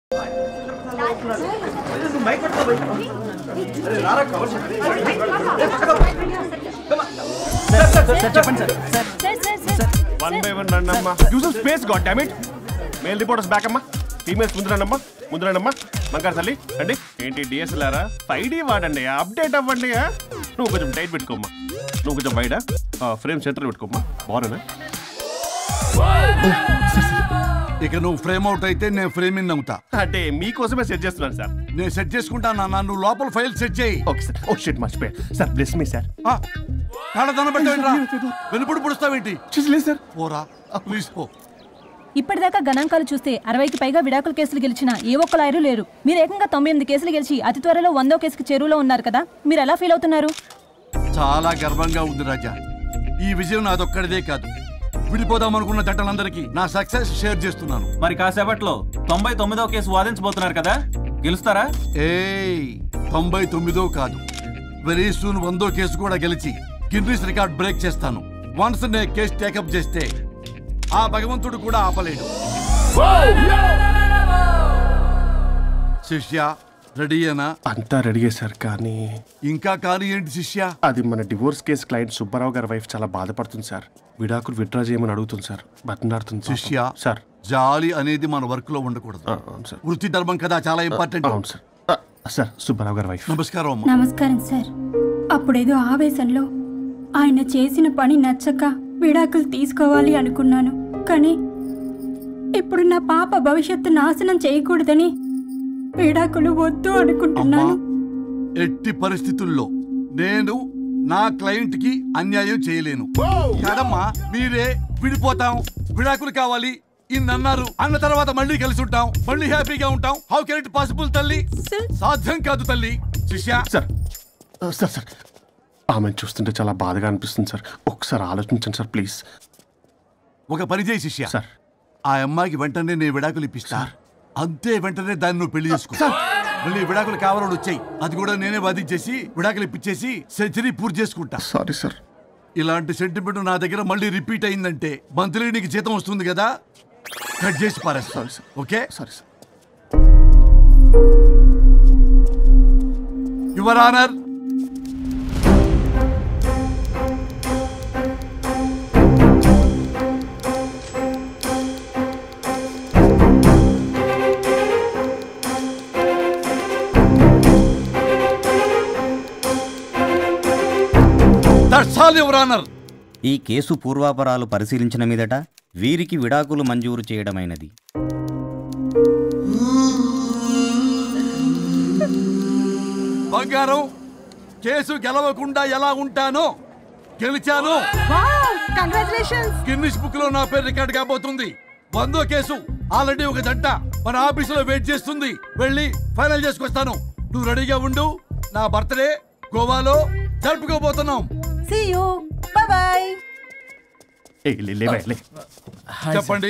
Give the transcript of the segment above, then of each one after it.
One by one రండి అమ్మా use space god dammit male reporters back అమ్మా females ముందు రండమ్మా ముందు రండమ్మా బంగారు తల్లి అండి ఏంటి డిఎస్ఎల్ఆరా ఫైవ్ డీ వాడండి అప్డేట్ అవ్వండి ఆ? నువ్వు కొంచెం టైట్ పెట్టుకోమ్మా నువ్వు కొంచెం బయట ఫ్రేమ్ సెంటర్ పెట్టుకోమ్మా బాగున్నా ఇక నువ్వు ఫ్రేమ్ అవుట్ అయితే నేను ఫ్రేమ్ ఇన్ అవుతా అంటే మీకోసమే సెట్ చేస్తున్నాను సార్ నేను సెట్ చేసుకుంటాను నాన్న నువ్వు లోపల ఫైల్ సెట్ చేయి ఓకే సార్ ఓ షిట్ మర్చిపోయా సార్ బ్లెస్ మీ సార్ ఆ, కాళ్ళ దండం పెట్టేంట్రా వెనుపుడు పుడుస్తావేంటి చూసలేదు సార్ పోరా ప్లీజ్ పో ఇప్పటిదాకా గణాంకాలు చూస్తే అరవైకి పైగా విడాకుల కేసులు గెలిచిన ఏ ఒక్క లాయరు లేరు మీరు ఏకంగా తొంభై ఎనిమిది కేసులు గెలిచి అతి త్వరలో వందో కేసుకి చెరువులో ఉన్నారు కదా మీరు ఎలా ఫీల్ అవుతున్నారు చాలా గర్వంగా ఉంది రాజా ఈ విజయం నాదొక్కడిదే కాదు విడిపోదాం అనుకున్న జంటలందరికీ నా సక్సెస్ షేర్ చేస్తున్నాను మరి కాసేపట్లో తొంభై తొమ్మిదో కేసు వాదించబోతున్నారు కదా గెలుస్తారా ఏయ్ తొంభై తొమ్మిదో కాదు వెరీ సూన్ వందో కేసు కూడా గెలిచి గిన్నీస్ రికార్డ్ బ్రేక్ చేస్తాను వన్స్ నే కేసు టేకప్ చేస్తే ఆ భగవంతుడు కూడా ఆపలేడు శిష్య రెడీయేనా అంతా రెడీ సార్ కానీ ఇంకా కానీ ఏంటి శిష్య అది మన డివోర్స్ కేసు క్లయింట్ సుబ్బారావు గారి వైఫ్ చాలా బాధపడుతుంది సార్ విడాకులు విత్డ్రా చేయమని అడుగుతుంది సార్ బతినాడుతుంది పాపం. శిష్య సార్ జాలి అనేది మన వర్క్ లో ఉండకూడదు ఆ, అవును సార్ వృత్తి ధర్మం కదా చాలా ఇంపార్టెంట్ అవును సార్ ఆ, సార్ సుబ్బారావు గారి వైఫ్ నమస్కారం అమ్మా నమస్కారం సార్ అప్పుడేదో ఆవేశంలో ఆయన చేసిన పని నచ్చక విడాకులు తీసుకోవాలి అనుకున్నాను కానీ ఇప్పుడు నా పాప భవిష్యత్తు నాశనం చేయకూడదని విడాకులు వద్దు అమ్మా అనుకుంటున్నాను ఎట్టి పరిస్థితుల్లో నేను నా క్లయింట్ కి అన్యాయం చేయలేను కాదమ్మా మీరే విడిపోతాం విడాకులు కావాలి ఇన్ని అన్నారు అన్న తర్వాత మళ్ళీ కలిసి ఉంటాం మళ్ళీ హ్యాపీగా ఉంటాం హౌ కెన్ ఇట్ పాసిబుల్ తల్లి సాధ్యం కాదు తల్లి శిష్య సార్ ఆ, సార్ సార్ ఆమెను చూస్తుంటే చాలా బాధగా అనిపిస్తుంది సార్ ఒకసారి ఆలోచించండి సార్ ప్లీజ్ ఒక పని చేయి శిష్య సార్ ఆ అమ్మాయికి వెంటనే నేను విడాకులు ఇప్పిస్తా అంతే వెంటనే దాన్ని నువ్వు పెళ్లి చేసుకో మళ్ళీ విడాకులు కావాలని వచ్చాయి అది కూడా నేనే వాదించేసి విడాకులు ఇప్పించేసి సెంచరీ పూర్తి చేసుకుంటా సారీ సార్ ఇలాంటి సెంటిమెంట్ నా దగ్గర మళ్ళీ రిపీట్ అయిందంటే మంత్లీ నీకు జీతం వస్తుంది కదా కట్ చేసి పారేస్తా sorry sir okay sorry sir your honour that's all your honour ఈ కేసు పూర్వాపరాలు పరిశీలించిన మీదట వీరికి విడాకులు మంజూరు చేయడమైనది బంగారం కేసు గెలవకుండా ఎలా ఉంటానో గెలిచాను గిన్నిస్ బుక్ లో నా పేరు రికార్డ్ కాబోతుంది వందో కేసు ఆల్రెడీ ఒక జంట మన ఆఫీసులో వెయిట్ చేస్తుంది వెళ్ళి ఫైనల్ చేసుకొస్తాను నువ్వు రెడీగా ఉండు నా బర్త్డే గోవాలో జరుపుకోబోతున్నాం సీ యూ బై బై ఏ లే, లేవే, లే చెప్పండి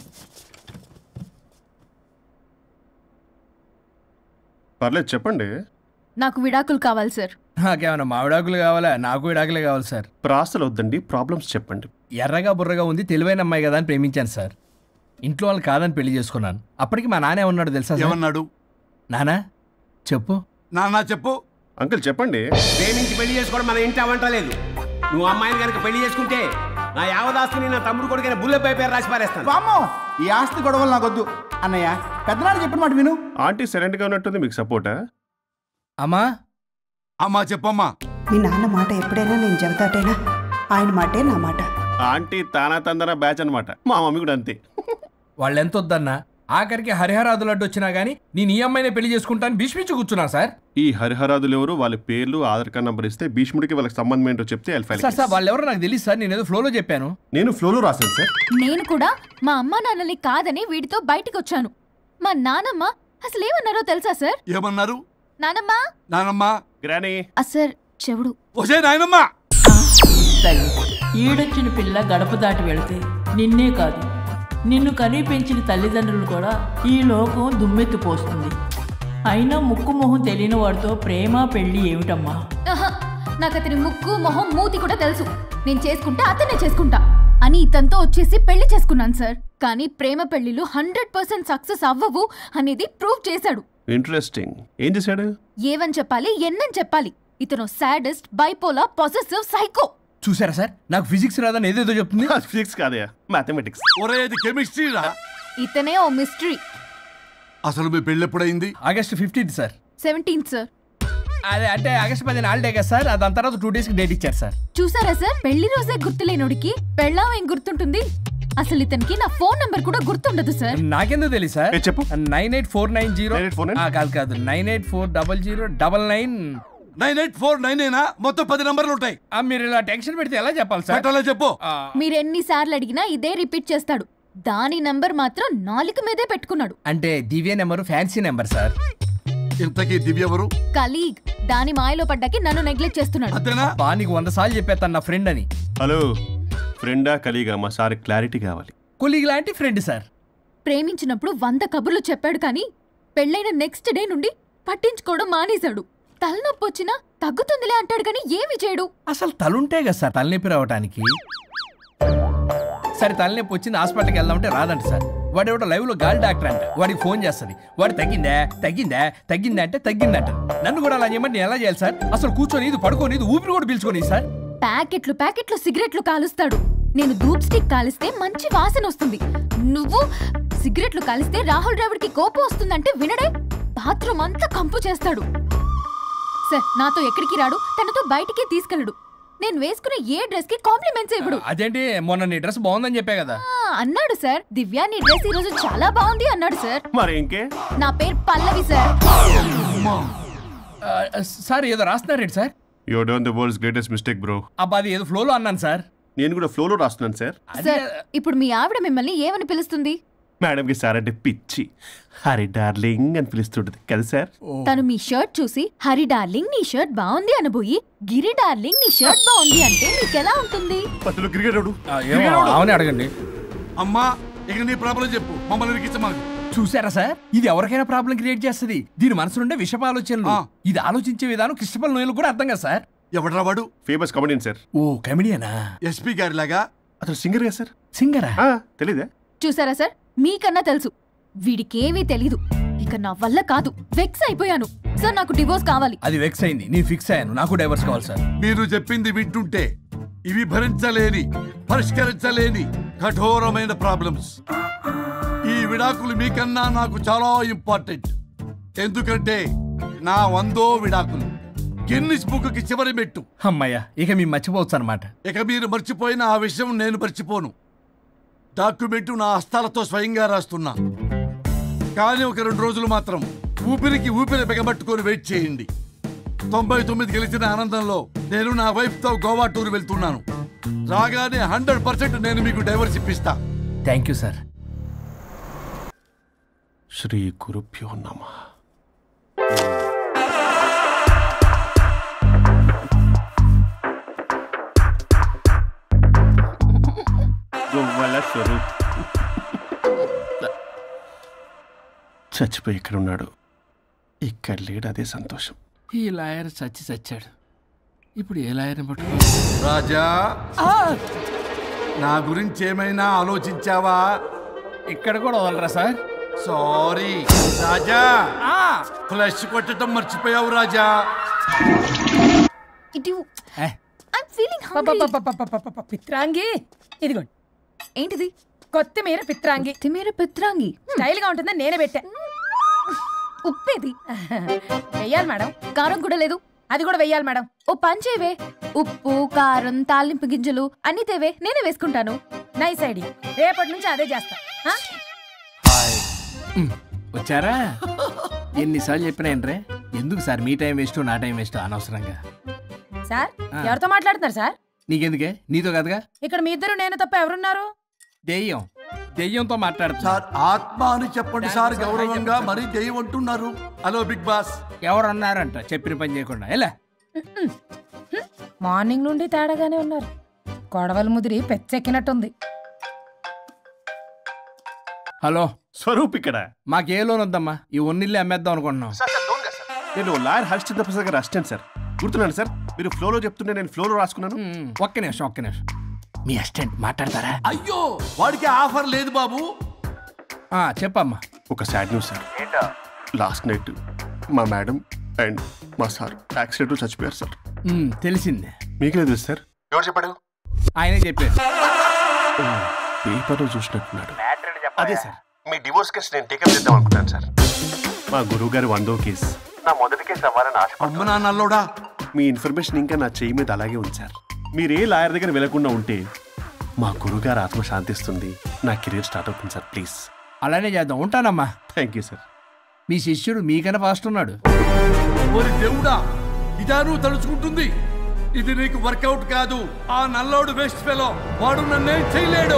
పర్లేదు చెప్పండి నాకు విడాకులు కావాలి సార్ నాకేమన్నా మామిడాకులు కావాలా నాకు విడాకులే కావాలి సార్ ప్రాసలు వద్దండి ప్రాబ్లమ్స్ చెప్పండి ఎర్రగా బుర్రగా ఉంది తెలివైన అమ్మాయి కదా అని ప్రేమించాను సార్ ఇంట్లో వాళ్ళు కాదని పెళ్లి చేసుకున్నాను అప్పటికి మా నాన్న ఏమన్నాడు తెలుసా సార్? ఏమన్నాడు నానా చెప్పు నాన్న చెప్పు అంకుల్ చెప్పండి ప్రేమించి పెళ్లి చేసుకోవడం మన ఇంటి అవంటలేదు నువ్వు అమ్మాయిని కనుక పెళ్లి చేసుకుంటే నా యావదాస్తిని నా తమ్ముడు కొడుకైన బుల్లెపై పేరు రాసి పారేస్తాను వామ్మో ఈ ఆస్తి గొడవలు నాకొద్దు అన్నయ్య పెద్దనాడు చెప్పిన మాట విను ఆంటీ సైలెంట్ గా ఉన్నట్టుంది మీకు సపోర్టా అమ్మా అమ్మా చెప్పమ్మా మీ నాన్న మాట ఎప్పుడైనా నేను చెబుతాటేనా ఆయన మాటే నా మాట ఆంటీ తానా తందన బ్యాచ్ అన్నమాట మా మమ్మీ కూడా అంతే వాళ్ళు ఎంత వద్దన్నా ఆఖరికి హరిహరాదులు అడ్డు వచ్చినా గానీ నేను ఈ అమ్మాయినే పెళ్లి చేసుకుంటాను భీష్మించి కూర్చున్నా సార్ ఈ హరిహరాదులు ఎవరు వాళ్ళ పేర్లు ఆధార్ కార్డ్ నంబర్ ఇస్తే భీష్ముడికి వాళ్ళకి సంబంధం ఏంటో చెప్తే I'll file a sir sir case. వాళ్ళు ఎవరో నాకు తెలియదు సార్ నేను ఏదో ఫ్లోలో చెప్పాను నేను ఫ్లోలో రాశాను సార్ నేను కూడా మా అమ్మా నాన్నని కాదని వీడితో బయటికి వచ్చాను మా నానమ్మ అసలు ఏమన్నారో తెలుసా సార్ ఏమన్నారు నానమ్మ నానమ్మా గ్రానీ ఆ సార్ చెవుడు ఒసే నాయనమ్మా తల్లి ఈడొచ్చిన పిల్ల గడప దాటి వెళితే నిన్నే కాదు నిన్ను కని పెంచిన తల్లిదండ్రులు కూడా ఈ లోకం దుమ్మెత్తిపోస్తుంది అయినా ముక్కు మొహం తెలియని వాడితో ప్రేమ పెళ్లి ఏమిటమ్మా ఆహా, నాకు అతని ముక్కు మొహం మూతి కూడా తెలుసు నేను చేసుకుంటా అతనే చేసుకుంటా అని ఇతనితో వచ్చేసి పెళ్లి చేసుకున్నాను సార్ కానీ ప్రేమ పెళ్లిలు హండ్రెడ్ పర్సెంట్ సక్సెస్ అవ్వవు అనేది ప్రూవ్ చేశాడు ఇంట్రెస్టింగ్ ఏం చేశాడు ఏవని చెప్పాలి ఎన్నని చెప్పాలి ఇతను సాడెస్ట్ బైపోలా పొసెసివ్ సైకో చూసారా సార్ నాకు ఫిజిక్స్ రాదని ఏదేదో చెప్తుంది ఫిజిక్స్ కాదయా మ్యాథమెటిక్స్ ఒరే ఇది కెమిస్ట్రీ రా ఇతనే ఓ మిస్టరీ అసలు మీ పెళ్ళి ఎప్పుడైంది August fifteenth sir seventeenth sir అదే అంటే ఆగస్ట్ పదిహేను హాలిడే కదా సార్ ఆ దాని తర్వాత టూ డేస్కి డేట్ ఇచ్చారు సార్ చూసారా సార్ పెళ్లి రోజే గుర్తులేనుడికి పెళ్ళాం ఏం గుర్తుంటుంది అసలు ఇతనికి నా ఫోన్ నంబర్ కూడా గుర్తుండదు సార్ నాకెందుకు తెలియదు సార్ ఏ చెప్పు nine eight four nine zero 9849? కాదు కాదు nine eight four double zero double nine nine eight four nine అయినా మొత్తం పది నంబర్లు ఉంటాయి మీరు ఇలా టెన్షన్ పెడితే ఎలా చెప్పాలి సార్ పెట్టాలా చెప్పు మీరు ఎన్నిసార్లు అడిగినా ఇదే రిపీట్ చేస్తాడు దాని నంబర్ మాత్రం నాలుగు మీదే పెట్టుకున్నాడు అంటే Divya number fancy number sir ఇంతకీ దివ్య ఎవరు కలీగ్ దాని మాయలో పడ్డాకి నన్ను నెగ్లెక్ట్ చేస్తున్నాడు అంతేనా బా నీకు వంద సార్లు చెప్పేస్తాను నా ఫ్రెండ్ అని హలో ఫ్రెండా కలిగా మా సార్ క్లారిటీ కావాలి కొలీగ్ లాంటి ఫ్రెండ్ సార్ ప్రేమించినప్పుడు వంద కబుర్లు చెప్పాడు కానీ పెళ్ళైన నెక్స్ట్ డే నుండి పట్టించుకోవడం మానేశాడు తలనొప్పి వచ్చినా తగ్గుతుందిలే అంటాడు కానీ ఏమి చేయడు అసలు తలుంటే కదా సార్ తలనొప్పి రావటానికి సరే తలనొప్పి వచ్చింది హాస్పిటల్కి వెళ్దామంటే రాదంట సార్ వాడు ఎవడో లైవ్ లో గాలి డాక్టర్ అంట వాడికి ఫోన్ చేస్తుంది వాడు తగ్గిందా తగ్గిందా తగ్గిందా అంటే తగ్గిందంట నన్ను కూడా అలా చేయమంటే నేను ఎలా చేయాలి సార్ అసలు కూర్చొని ఇది పడుకొని ఇది ఊపిరి కూడా పీల్చుకొని సార్ ప్యాకెట్లు ప్యాకెట్లు సిగరెట్లు కాలుస్తాడు నేను ధూప్ స్టిక్ కాలిస్తే మంచి వాసన వస్తుంది నువ్వు సిగరెట్లు కాలిస్తే రాహుల్ ద్రావిడ్కి కోపం వస్తుందంటే వినడే బాత్రూమ్ అంతా కంపు చేస్తాడు సార్ నాతో ఎక్కడికి రాడు తనతో బయటికి తీసుకెళ్ళడు నేను వేసుకునే ఏ డ్రెస్ కి కాంప్లిమెంట్స్ ఇవ్వడు అదేంటి మొన్న నీ డ్రెస్ బాగుందని చెప్పా కదా ఆ, అన్నాడు సార్ దివ్య నీ డ్రెస్ ఈ రోజు చాలా బాగుంది అన్నాడు సార్ మరి ఇంకే నా పేరు పల్లవి సార్ ఆ, సార్ ఏదో రాస్తున్నారేంటి sir you done the world's greatest mistake bro అబ్బా అది ఏదో ఫ్లోలో అన్నాను సార్ నేను కూడా ఫ్లోలో రాస్తున్నాను సార్ సార్ ఇప్పుడు మీ ఆవిడ మిమ్మల్ని ఏమని పిలుస్తుంది మేడంకి సార్ అంటే పిచ్చి హరి డార్లింగ్ అని పిలుస్తుంటది కదా సార్ తను మీ షర్ట్ చూసి హరి డార్లింగ్ నీ షర్ట్ బాగుంది అనబోయి గిరి డార్లింగ్ నీ షర్ట్ బాగుంది అంటే మీకు ఎలా ఉంటుంది పత్తులు క్రికెటరు అవునే అడగండి అమ్మా ఇక నీ ప్రాబ్లం చెప్పు మమ్మల్ని ఇరికించమాకు చూసారా సార్ ఇది ఎవరికైనా ప్రాబ్లం క్రియేట్ చేస్తుంది దీని మనసు నుండే విషప ఆలోచనలు ఇది ఆలోచించే విధానం కృష్ణపల్ నోయలు కూడా అర్థం కదా సార్ ఎవడరా వాడు ఫేమస్ కమెడియన్ సార్ ఓ కమెడియనా ఎస్పీ గారి లాగా అతను సింగర్ కదా సార్ సింగరా తెలీదా చూసారా సార్ మీకన్నా తెలుసు వీడికేమీ తెలీదు ఇక నా వల్ల కాదు వెక్స్ అయిపోయాను సార్ నాకు డివోర్స్ కావాలి అది వెక్స్ అయింది నేను ఫిక్స్ అయ్యాను నాకు డైవర్స్ కావాలి సార్ మీరు చెప్పింది వింటుంటే ఇవి భరించలేని పరిష్కరించలేని కఠోరమైన ప్రాబ్లమ్స్ ఈ విడాకులు మీకన్నా నాకు చాలా ఇంపార్టెంట్ ఎందుకంటే నా వందో విడాకులు గిన్నిస్ బుక్కి చివరి మెట్టు అమ్మయ్య ఇక మేము మర్చిపోవచ్చు అనమాట ఇక మీరు మర్చిపోయిన ఆ విషయం నేను మర్చిపోను డాక్యుమెంట్ నా హస్తాలతో స్వయంగా రాస్తున్నా కానీ ఒక రెండు రోజులు మాత్రం ఊపిరికి ఊపిరి బిగబట్టుకొని వెయిట్ చేయండి తొంభై తొమ్మిది గెలిచిన ఆనందంలో నేను నా వైఫ్తో గోవా టూర్ వెళ్తున్నాను రాగానే హండ్రెడ్ పర్సెంట్ నేను మీకు డైవర్స్ ఇప్పిస్తా థ్యాంక్ యూ సార్ శ్రీ గురుభ్యో నమ గొవ్వల స్వరూప్ చచ్చిపోయి ఇక్కడ ఉన్నాడు ఇక్కడ లేడు అదే సంతోషం ఈ లాయర్ చచ్చి చచ్చాడు ఇప్పుడు ఏ లాయర్ని పట్టు రాజా నా గురించి ఏమైనా ఆలోచించావా ఇక్కడ కూడా వదలరా సార్ సారీ రాజా ఫ్లష్ కొట్టడం మర్చిపోయావు రాజా ఇటు ఏ, ఐమ్ ఫీలింగ్ పిత్రాంగి ఇదిగోండి ఏంటిది కొత్తిమీర పిత్రాంగి తిమేర పిత్రాంగి స్టైల్ గా ఉంటుందని నేనే పెట్టా ఉప్పేది వెయ్యాలి మేడం కారం కూడా లేదు అది కూడా వెయ్యాలి మేడం ఓ పంచేవే ఉప్పు కారం తాలింపు గింజలు అన్ని తేవే నేనే వేసుకుంటాను నైస్ ఐడియా రేపటి నుంచి అదే చేస్తా ఆ? ఉమ్, వచ్చారా ఎన్నిసార్లు చెప్పినా ఏంట్రే ఎందుకు సార్ మీ టైం వేస్ట్ నా టైం వేస్ట్ అనవసరంగా సార్ ఆ. ఎవరితో మాట్లాడుతున్నారు సార్ నీకెందుకే నీతో కదగా ఇక్కడ మీ ఇద్దరు నేను తప్ప ఎవరున్నారు దెయ్యం దెయ్యంతో మాట్లాడుతున్నా సార్ ఆత్మ అని చెప్పండి సార్ గౌరవంగా మరీ దెయ్యం అంటున్నారు హలో బిగ్ బాస్ ఎవరు అన్నారంట చెప్పిన పని చేయకుండా ఎలా మార్నింగ్ నుండి తేడాగానే ఉన్నారు గొడవల ముదిరి పెచ్చెక్కినట్టుంది హలో స్వరూప్ ఇక్కడ మాకే లోన్ వద్దమ్మా ఈ ఒన్నిల్లు అమ్మేద్దాం అనుకుంటున్నాం నేను లాయర్ హరిశ్చంద్ర ప్రసాద్ గారు అసిస్టెంట్ సార్ గుర్తున్నాను సార్ మీరు ఫ్లోలో చెప్తుంటే నేను ఫ్లోలో రాసుకున్నాను ఉమ్, ఒక్క నిమిషం ఒక్క నిమిషం మీ అసిస్టెంట్ మాట్లాడతారా అయ్యో వాడికి ఆఫర్ లేదు బాబు ఆ, చెప్పమ్మా ఒక sad news sir last night మా మేడం అండ్ మా సార్ యాక్సిడెంట్ చచ్చిపోయారు సార్ ఉమ్, తెలిసిందే మీకే తెలుసు సార్ ఎవరు చెప్పాడు ఆయనే చెప్పారు పేపర్లో చూసినట్టున్నాడు అదే సార్ మీ డివోర్స్ కేసు నేను టేకప్ చేద్దాం అనుకుంటాను సార్ మా గురువు గారి వందో కేసు నా మొదటి కేసు అవ్వాలని ఆశ అమ్మ నా నల్లోడా మీ ఇన్ఫర్మేషన్ ఇంకా నా చేయి మీద అలాగే ఉంది సార్ మీరు ఏ లాయర్ దగ్గర వెళ్లకుండా ఉంటే మా గురువుగారు ఆత్మ శాంతిస్తుంది నా కెరీర్ స్టార్ట్ అవుతుంది సార్ ప్లీజ్ అలానే చేద్దాం ఉంటానమ్మా థ్యాంక్ యూ సార్ మీ శిష్యుడు మీకన్నా ఫాస్ట్ ఉన్నాడు ఓరి దేవుడా ఇదా నువ్వు తలుచుకుంటుంది ఇది నీకు వర్కౌట్ కాదు ఆ నల్లోడు వేస్ట్ ఫెలో వాడు నన్నేం చేయలేడు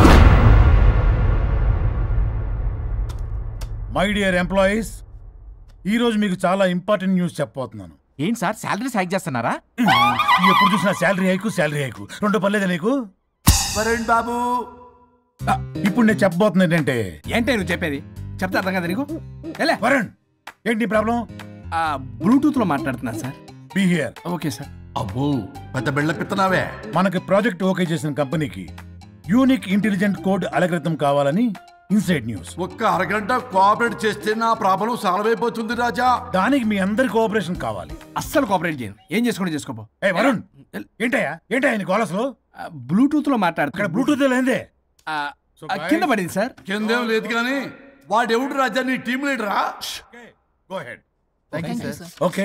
మై డియర్ ఎంప్లాయీస్ ఈరోజు మీకు చాలా ఇంపార్టెంట్ న్యూస్ చెప్పబోతున్నాను ఏంటి సార్ శాలరీస్ హైక్ చేస్తున్నారా ఎప్పుడు చూసినా శాలరీ హైకు శాలరీ హైకు రెండు పర్లేదా నీకు వరుణ్ బాబు ఆ, ఇప్పుడు నేను చెప్పబోతున్నా ఏంటంటే ఏంటే నువ్వు చెప్పేది చెప్తా అర్థం కదా నీకు ఎలా వరుణ్ ఏంటి ప్రాబ్లం బ్లూటూత్ లో మాట్లాడుతున్నా సార్ బిహేయర్ ఓకే సార్ అబ్బో పెద్ద బిళ్ళ పిత్తనావే మనకి ప్రాజెక్ట్ ఓకే చేసిన కంపెనీకి యూనిక్ ఇంటెలిజెంట్ కోడ్ అలకృతం కావాలని ఇన్సైడ్ న్యూస్ ఒక్క అరగంట కోఆపరేట్ చేస్తే నా ప్రాబ్లం సాల్వ్ అయిపోతుంది రాజా దానికి మీ అందరి కోఆపరేషన్ కావాలి అస్సలు కోఆపరేట్ చేయను ఏం చేసుకోండి చేసుకోపో ఏ వరుణ్ ఏంటయ్యా ఏంటయ్యా నీ గోలసలు బ్లూటూత్ లో మాట్లాడుతున్నా ఇక్కడ బ్లూటూత్ లేదే కింద పడింది సార్ కిందేం లేదు కానీ వాడెవడు రాజా నీ టీం లీడరా go ahead Thank you, sir. Okay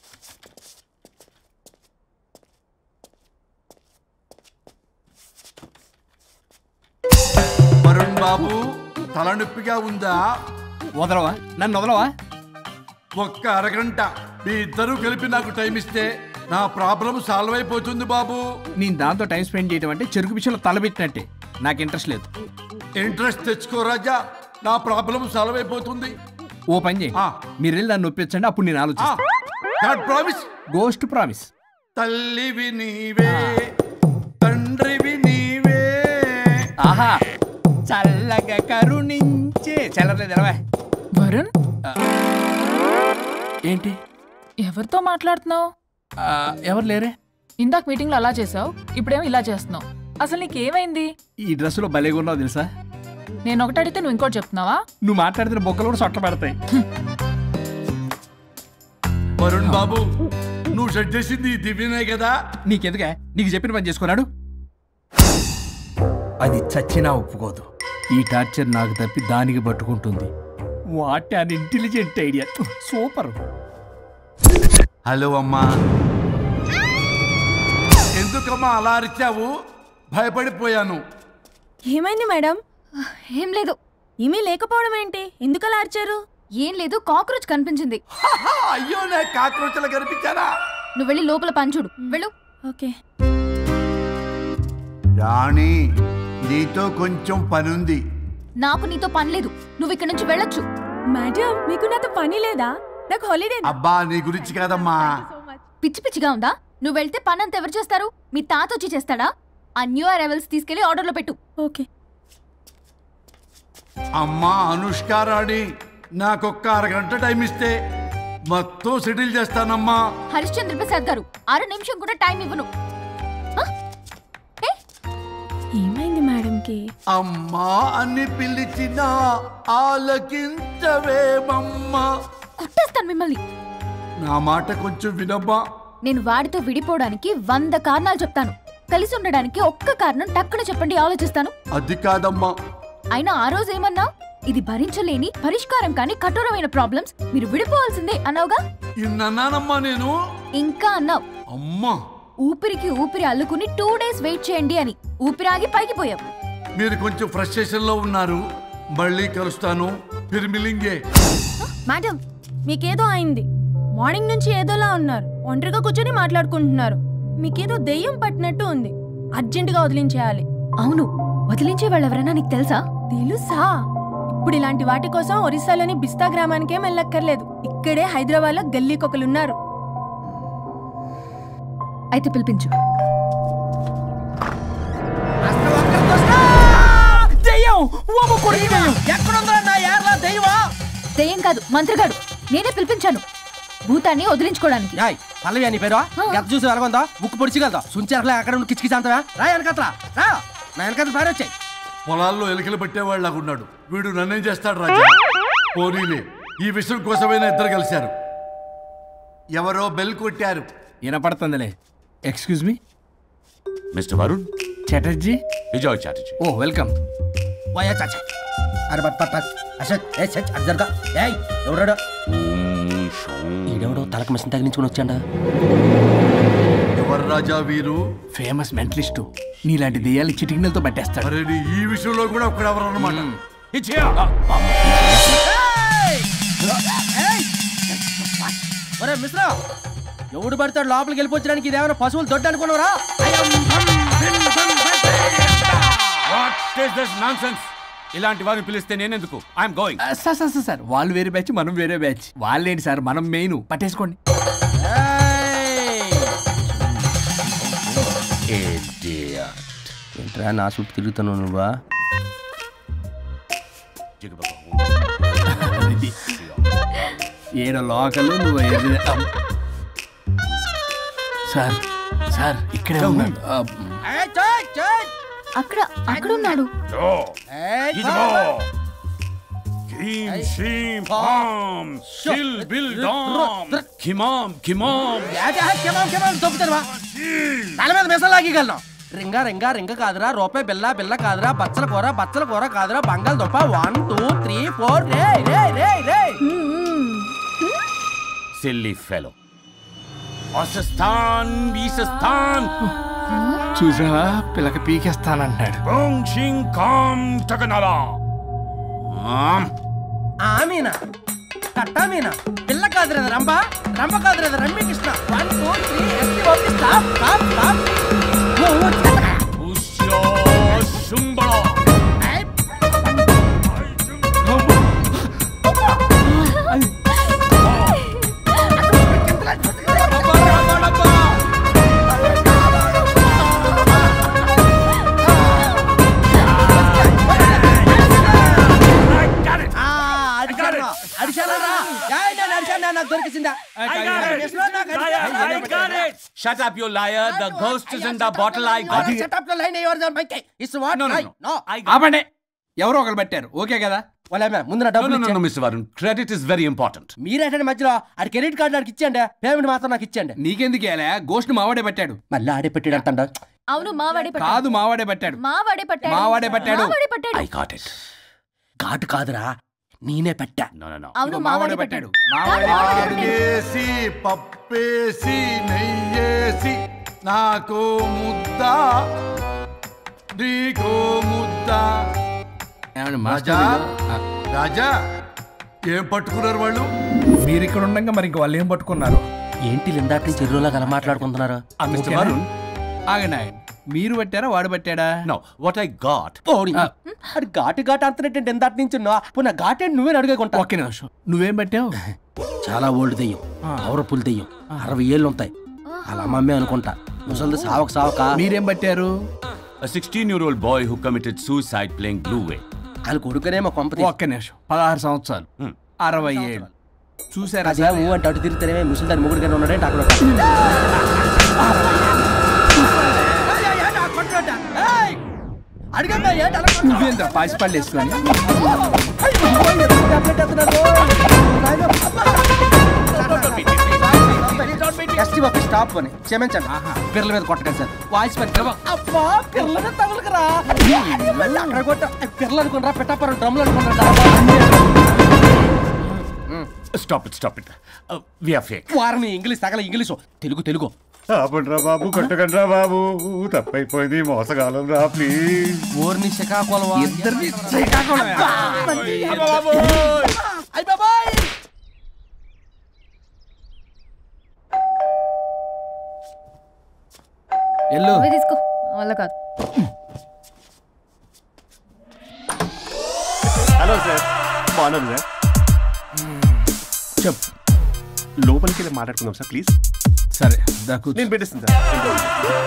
Varun బాబు తలనొప్పిగా ఉందా వదలవా నన్ను వదలవా ఒక్క అరగంట మీ ఇద్దరూ కలిపి నాకు టైం ఇస్తే నా ప్రాబ్లం సాల్వ్ అయిపోతుంది బాబు నేను దాంతో టైం స్పెండ్ చేయడం అంటే చెరుకు విషయంలో తలబెట్టినట్టే నాకు ఇంట్రెస్ట్ లేదు ఇంట్రెస్ట్ తెచ్చుకో రాజా నా ప్రాబ్లం సాల్వ్ అయిపోతుంది ఓ పని చేయి మీరు వెళ్ళి నన్ను ఒప్పించండి అప్పుడు నేను ఆలోచిస్తాను ప్రామిస్ గోస్ట్ ప్రామిస్ తల్లివి నీవే తండ్రివి నీవే ఆహా చల్లగా కరుణించే చల్లలేదు ఎలవా వరుణ్ ఏంటి ఎవరితో మాట్లాడుతున్నావు ఆ, ఎవరు లేరే ఇందాక మీటింగ్ లో అలా చేసావు ఇప్పుడేమో ఇలా చేస్తున్నావు అసలు నీకేమైంది ఈ డ్రెస్సులో భలేగా ఉన్నావు తెలుసా నేను ఒకటి అడిగితే నువ్వు ఇంకోటి చెప్తున్నావా నువ్వు మాట్లాడితే బొక్కలు కూడా సొట్ట పడతాయి వరుణ్ బాబు నువ్వు సెట్ చేసింది ఈ దివ్యనే కదా నీకెందుకే నీకు చెప్పిన పని చేసుకున్నాడు అది చచ్చినా ఒప్పుకోదు ఈ టార్చర్ నాకు తప్పి దానికి పట్టుకుంటుంది what an intelligent idea super hello అమ్మా ఎందుకమ్మా అలా అరిచావు భయపడిపోయాను ఏమైంది మేడం ఏం లేదు ఏమీ లేకపోవడం ఏంటి ఎందుకలా అరిచారు ఏం లేదు కాక్రోచ్ కనిపించింది అయ్యో నాకు కాక్రోచ్లు కనిపించారా నువ్వు వెళ్ళి లోపల పని చూడు వెళ్ళు ఓకే రాణి నీతో కొంచెం పనుంది నాకు నీతో పని లేదు నువ్వు ఇక్కడ నుంచి వెళ్ళొచ్చు మేడం మీకు నాతో పని లేదా నాకు హాలిడే అబ్బా నీ గురించి కాదమ్మా పిచ్చి పిచ్చిగా ఉందా నువ్వు వెళ్తే పని అంతా ఎవరు చేస్తారు మీ తాత వచ్చి చేస్తాడా ఆ న్యూ అరైవల్స్ తీసుకెళ్లి ఆర్డర్లో పెట్టు ఓకే అమ్మా అనుష్క రాణి నాకొక్క అరగంట టైం ఇస్తే మొత్తం సెటిల్ చేస్తానమ్మా హరిశ్చంద్ర ప్రసాద్ గారు అర నిమిషం కూడా టైం ఇవ్వను ఏమైంది మేడంకి అమ్మా అని పిలిచిన ఆలకించవేమమ్మా కుట్టేస్తాను మిమ్మల్ని నా మాట కొంచెం వినమ్మా నేను వాడితో విడిపోవడానికి వంద కారణాలు చెప్తాను కలిసి ఉండడానికి ఒక్క కారణం టక్కున చెప్పండి ఆలోచిస్తాను అది కాదమ్మా అయినా ఆ రోజు ఏమన్నా ఇది భరించలేని పరిష్కారం కాని కఠోరమైన ప్రాబ్లమ్స్ మీరు విడిపోవాల్సిందే అన్నావుగా ఇన్నానమ్మా నేను ఇంకా అన్నావు అమ్మా ఊపిరికి ఊపిరి అల్లుకుని టూ డేస్ వెయిట్ చేయండి అని ఊపిరాగి పైకి పోయావు మీరు కొంచెం ఫ్రస్ట్రేషన్ లో ఉన్నారు మళ్ళీ కలుస్తాను ఫిర్మిలింగే మేడం మీకేదో అయింది మార్నింగ్ నుంచి ఏదోలా ఉన్నారు ఒంటరిగా కూర్చొని మాట్లాడుకుంటున్నారు మీకేదో దెయ్యం పట్టినట్టు ఉంది అర్జెంటుగా వదిలించేయాలి అవును వదిలించే వాళ్ళెవరైనా నీకు తెలుసా తెలుసా ఇప్పుడు ఇలాంటి వాటి కోసం ఒరిస్సాలోని బిస్తా గ్రామానికేం వెళ్ళక్కర్లేదు ఇక్కడే హైదరాబాద్లో గల్లీకొకలున్నారు అయితే పిలిపించు దెయ్యం ఎక్కడుందా నా యార్లా దెయ్యమా దెయ్యం కాదు మంత్రగాడు నేనే పిలిపించాను భూతాన్ని వదిలించుకోవడానికి యాయ్ పల్లవి అని పేరు గత చూసి వెలగొందా ముక్కు పొడిచిగలదా సుంచరలే అక్కడ ఉండి కిచకిచ అంతవా రా వెనకత్రా రా నా వెనకత్ర పారి వచ్చాయి పొలాల్లో ఎలికలు పట్టేవాళ్ళగా ఉన్నాడు వీడు నన్నేం చేస్తాడు రాజా పోనీలే ఈ విషయం కోసమైనా ఇద్దరు కలిశారు ఎవరో బెల్ కొట్టారు వినపడుతుందిలే excuse me mister Varun Chatterjee Vijay Chatterjee oh welcome వాయా చాచా అరే బట్ పట్ పట్ అశోక్ ఏ సచ్ అర్జర్గా ఏయ్ ఎవడాడు ఈడెవడో తలకు మిషన్ తగిలించుకుని వచ్చాడా ఎవరు రాజా వీరు ఫేమస్ మెంటలిస్టు నీలాంటి దెయ్యాలు చిటికినలతో పట్టేస్తాడు అరే నీ ఈ విషయంలో కూడా ఒకడు ఎవరు అన్నమాట ఒరే మిశ్రా ఎవడు పడతాడు లోపలికి వెళ్ళిపోవచ్చడానికి ఇదేమైనా పశువులు దొడ్డు అనుకున్నారా వాట్ ఇస్ దిస్ నాన్సెన్స్ ఇలాంటి వారిని పిలిస్తే నేనెందుకు I'm going sir sir sir, sir వాళ్ళు వేరే బ్యాచ్ మనం వేరే బ్యాచ్ వాళ్ళేంటి సార్ మనం మెయిన్ పట్టేసుకోండి ఏంట్రా నా చుట్టూ తిరుగుతున్నావు నువ్వా ఏడో లోకలు నువ్వు ఏడు- అమ్. సార్ సార్ ఇక్కడే ఉన్నాడు అమ్. అక్కడ అక్కడ ఉన్నాడు Kim, shim, pam, shil, bil, dam, kimam, kimam. తల మీద మిసం లాగగలను రింగా రింగా రింగ కాదురా రూపాయి బిల్ల బిల్ల కాదురా బచ్చల కూర బచ్చల కూర కాదురా బంగాళదుంప వన్ టూ త్రీ ఫోర్ రే రే రే రే Silly fellow. Asistan, Bisistan. చూసావా పిల్లకి పీకేస్తానంటున్నాడు Bong, shing, kam, takanala. Um, ఆమీనా కట్టా మీనా పిల్ల కాదురా రంభ రంభ కాదురా Ramya Krishna one two three ST OP stop stop stop Usya, shumbala. నాకు దొరికిసిందా Shut up, you liar. The ghost is in the bottle. I got it. Setup లో line ఎవరు మైకే it's what No, no, no. No ఆపండి ఎవరో ఒకరు పెట్టారు okay కదా వాళ్ళ ముందు నా No, డబ్బులు no, no, no, ఇచ్చేయండి. Mr. Varun. Credit is very important. మీరేంటండి మధ్యలో ఆడి క్రెడిట్ కార్డు నాకు ఇచ్చేయండి పేమెంట్ మాత్రం నాకు ఇచ్చేయండి నీకెందుకు వేలే గోష్ట్ మావాడే పెట్టాడు మళ్ళీ ఆడే పెట్టాడు అంటాడు అవును మావాడే పట్టాడు కాదు మావాడే పెట్టాడు మావాడే పట్టాడు మావాడే పట్టాడు. మావాడే పట్టాడు I got it. ఘాటు కాదురా నేనే పెట్టా No, no, no. అవును మావాడే పట్టాడు వేసి పప్పేసి నెయ్యేసి నాకు ముద్ద నీకో ముద్ద ఏమండి రాజా మాస్టర్ రాజా ఏం పట్టుకున్నారు వాళ్ళు మీరు ఇక్కడ ఉండగా మరి ఇంక వాళ్ళు ఏం పట్టుకున్నారు ఏంటి ఇందాక నుంచి చెరువులో కల మాట్లాడుకుంటున్నారు Uh, Mr. ఓకేనా? Varun. ఆగండి ఆగండి. మీరు పట్టారా వాడు పట్టాడా No, what I got. ఓడి అది ఘాటు ఘాటు అంతనేటంటే ఎందాటి నుంచి ఉన్నావు పున్న ఘాటు నువ్వే అడుగుకుంటా ఒక్క నిమిషం నువ్వేం పట్టావు చాలా ఓల్డ్ దెయ్యం పవర్ఫుల్ దెయ్యం అరవై ఏళ్ళు ఉంటాయి అలా అమ్మమ్మే అనుకుంటా ముసలిది సావక సావక మీరేం పట్టారు A 16 year old boy who committed suicide playing Blue Way. వాళ్ళ కొడుకునేమో కొంపతి ఒక్క నిమిషం పదహారు సంవత్సరాలు అరవై ఏళ్ళు చూసారా అదే ఊ అంటే అటు తిరుగుతానే ముసలి దాని ముగ్గురు కానీ ఉన్నాడే అక్కడ అడిగమ్మా ఏంటి అలా నువ్వేంద్ర పాసిపళ్ళు వేసుకొని ఎస్టీ బాబు స్టాప్ అని క్షమించండి పిల్లల మీద కొట్టకండి సార్ వాయిస్ పని అబ్బా పిల్లల మీద తగులుకురా అక్కడ కొట్ట పిల్లలు అనుకున్నారా పెట్టాపరం డ్రమ్లు అనుకున్నారా Stop it, stop it. Uh, we are fake. వారిని ఇంగ్లీష్ తగల ఇంగ్లీషు తెలుగు తెలుగు ఆపండ్రా బాబు కొట్టకండ్రా బాబు తప్పైపోయింది మోసగాలం రా ప్లీజ్ ఊరిని శ్రీకాకుళం ఇద్దరిని శ్రీకాకుళం అయ్య బాబాయ్ ఎల్లు నువ్వే తీసుకో నా వల్ల కాదు హలో సార్ బాగున్నారు సార్ చెప్పు లోపలికి వెళ్ళి మాట్లాడుకుందాం సార్ ప్లీజ్ సరే దాకు నేను పెట్టేస్తాను సార్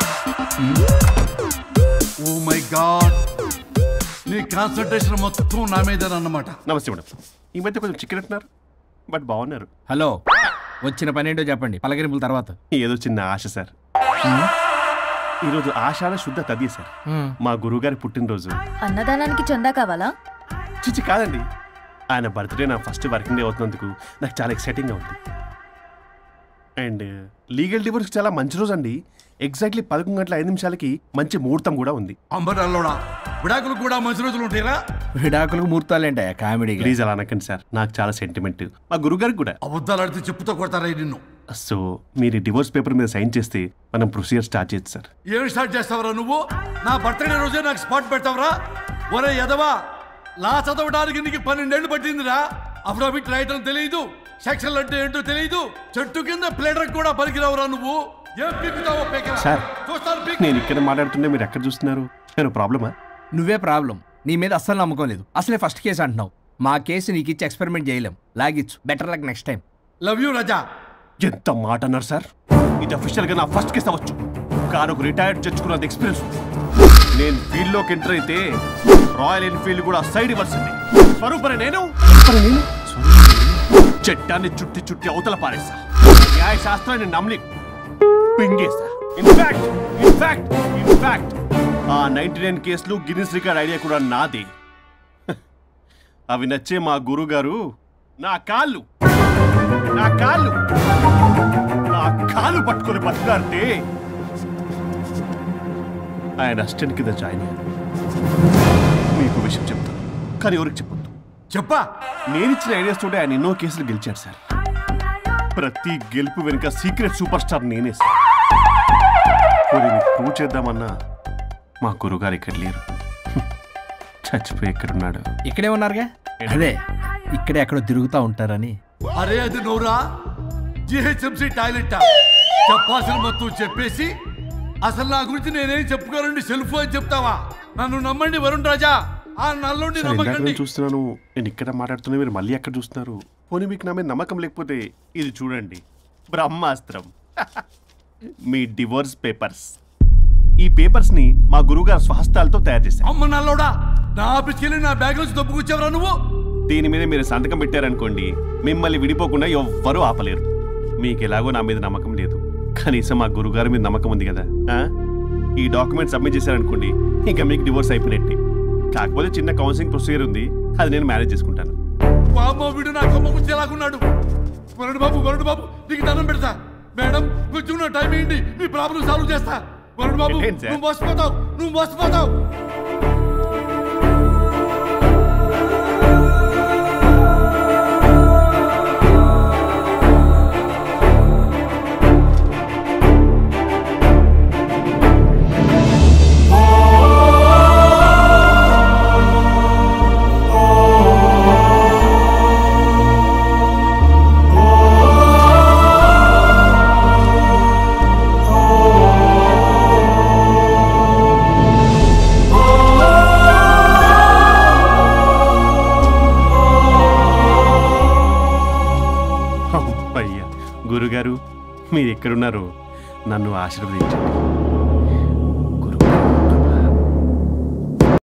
ఓ మై గాడ్ నీ కాన్సన్ట్రేషన్ మొత్తం నా మీద అన్నమాట నమస్తే మేడం ఈ మధ్య కొంచెం చికెన్ అంటున్నారు బట్ బాగున్నారు హలో వచ్చిన పని ఏంటో చెప్పండి పలకరింపుల తర్వాత ఏదో చిన్న ఆశ సార్ ఈరోజు ఆషాఢ శుద్ధ తది సార్ మా గురువుగారి పుట్టినరోజు అన్నదానానికి చందా కావాలా చిచి కాదండి ఆయన బర్త్డే నా ఫస్ట్ వర్కింగ్ డే అవుతున్నందుకు నాకు చాలా ఎక్సైటింగ్గా ఉంది అండ్ లీగల్ డివోర్స్కి చాలా మంచి రోజు అండి ఎగ్జాక్ట్లీ పదకొండు గంటల ఐదు నిమిషాలకి మంచి ముహూర్తం కూడా ఉంది అంబరాల్లోడా విడాకులు కూడా మంచి రోజులు ఉంటాయిరా విడాకులకు ముహూర్తాలేంటా కామెడీ ప్లీజ్ అలా అనకండి సార్ నాకు చాలా సెంటిమెంట్ మా గురుగారికి కూడా అబద్ధాలు ఆడితే చెప్పుతో కొడతారా నిన్ను సో మీరు ఈ డివోర్స్ పేపర్ మీద సైన్ చేస్తే మనం ప్రొసీజర్ స్టార్ట్ చేయొచ్చు సార్ ఏం స్టార్ట్ చేస్తావరా నువ్వు నా బర్త్డే రోజే నాకు స్పాట్ పెడతావరా ఒరే ఎదవా లా చదవడానికి నీకు పన్నెండేళ్ళు పట్టిందిరా అఫిడవిట్ రాయటం తెలియదు సెక్షన్ అంటే ఏంటో తెలియదు చెట్టు కింద ప్లేడర్ కూడా పలికిరావురా నువ్వు ఏం పీకుతావో పీకరా. సార్ చూస్తాను పీక్ నేను ఇక్కడ మాట్లాడుతుంటే మీరు ఎక్కడ చూస్తున్నారు నేను ప్రాబ్లమా నువ్వే ప్రాబ్లం నీ మీద అస్సలు నమ్మకం లేదు అసలే ఫస్ట్ కేసు అంటున్నావు మా కేసు నీకు ఇచ్చి ఎక్స్పెరిమెంట్ చేయలేం లాగిచ్చు better luck next time love you రజా ఎంత మాట అన్నారు సార్ ఇది అఫీషియల్ గా నా ఫస్ట్ కేసు అవ్వచ్చు కానీ ఒక రిటైర్డ్ జడ్జ్కున్నది ఎక్స్పీరియన్స్ ఉంది. నేను ఫీల్డ్ లోకి ఎంటర్ అయితే రాయల్ ఎన్ఫీల్డ్ కూడా సైడ్ ఇవ్వాల్సింది స్వరూపరే నేను నేను చట్టాన్ని చుట్టి చుట్టి అవతల పారేసా న్యాయ శాస్త్రాన్ని నమ్మి పింగేసా ఇన్ఫాక్ట్ ఇన్ఫాక్ట్ ఇన్ఫాక్ట్ ఆ నైన్టీ నైన్ కేసులు గిన్నిస్ రికార్డ్ ఐడియా కూడా నాదే అవి నచ్చే మా గురుగారు నా కాళ్ళు నా కాళ్ళు నా కాళ్ళు పట్టుకొని బతులాడితే ఆయన అసిస్టెంట్ కింద జాయిన్ అయ్యాను మీకు విషయం చెప్తాను కానీ ఎవరికి చెప్పొద్దు చెప్పా నేను ఇచ్చిన ఐడియాస్ తోటి ఆయన ఎన్నో కేసులు గెలిచాడు సార్ ప్రతి గెలుపు వెనుక సీక్రెట్ సూపర్ స్టార్ నేనే సార్ పోనీ మీకు ప్రూవ్ చేద్దామన్నా మా గురుగారు ఇక్కడ లేరు చచ్చిపోయి ఎక్కడున్నాడు ఇక్కడే ఉన్నారుగా అదే ఇక్కడే ఎక్కడో తిరుగుతూ ఉంటారని అరే అది నోరా జిహెచ్ఎంసి టాయిలెట్ చెప్పాల్సిన మొత్తం చెప్పేసి అసలు నా గురించి నేనేం చెప్పుకోనండి సెల్ఫ్ అని చెప్తావా నన్ను నమ్మండి వరుణ్ రాజా ఆ నల్లుండి సార్, ఇందాక నమ్మకండి నేను చూస్తున్నాను నేను ఇక్కడ మాట్లాడుతున్నా మీరు మళ్ళీ ఎక్కడ చూస్తున్నారు పోనీ మీకు నా మీద నమ్మకం లేకపోతే ఇది చూడండి బ్రహ్మాస్త్రం మీ డివోర్స్ పేపర్స్ ఈ పేపర్స్ ని మా గురువుగారు స్వహస్తాలతో తయారు చేశారు అమ్మ నల్లోడా నా ఆఫీస్కి వెళ్ళి నా బ్యాగ్ నుంచి దొబ్బుకొచ్చావరా నువ్వు దీని మీద మీరు సంతకం పెట్టారనుకోండి మిమ్మల్ని విడిపోకుండా ఎవ్వరూ ఆపలేరు మీకు ఎలాగో నా మీద నమ్మకం లేదు కనీసం మా గురుగారి మీద నమ్మకం ఉంది కదా ఆ? ఈ డాక్యుమెంట్ సబ్మిట్ చేశారనుకోండి ఇంకా మీకు డివోర్స్ అయిపోయినట్టే కాకపోతే చిన్న కౌన్సిలింగ్ ప్రొసీజర్ ఉంది అది నేను మేనేజ్ చేసుకుంటాను వామ్మో వీడు నా కొమ్మ గురించి ఎలాగున్నాడు వరుణ్ బాబు వరుణ్ బాబు నీకు దండం పెడతా మేడం కొంచెం నా టైం ఏంటి నీ ప్రాబ్లం సాల్వ్ చేస్తా వరుణ్ బాబు ఏంటి సార్? నువ్వు మోసపోతావు నువ్వు మోసపోతావు అయ్యా గురుగారు మీరు ఎక్కడున్నారో నన్ను ఆశీర్వదించండి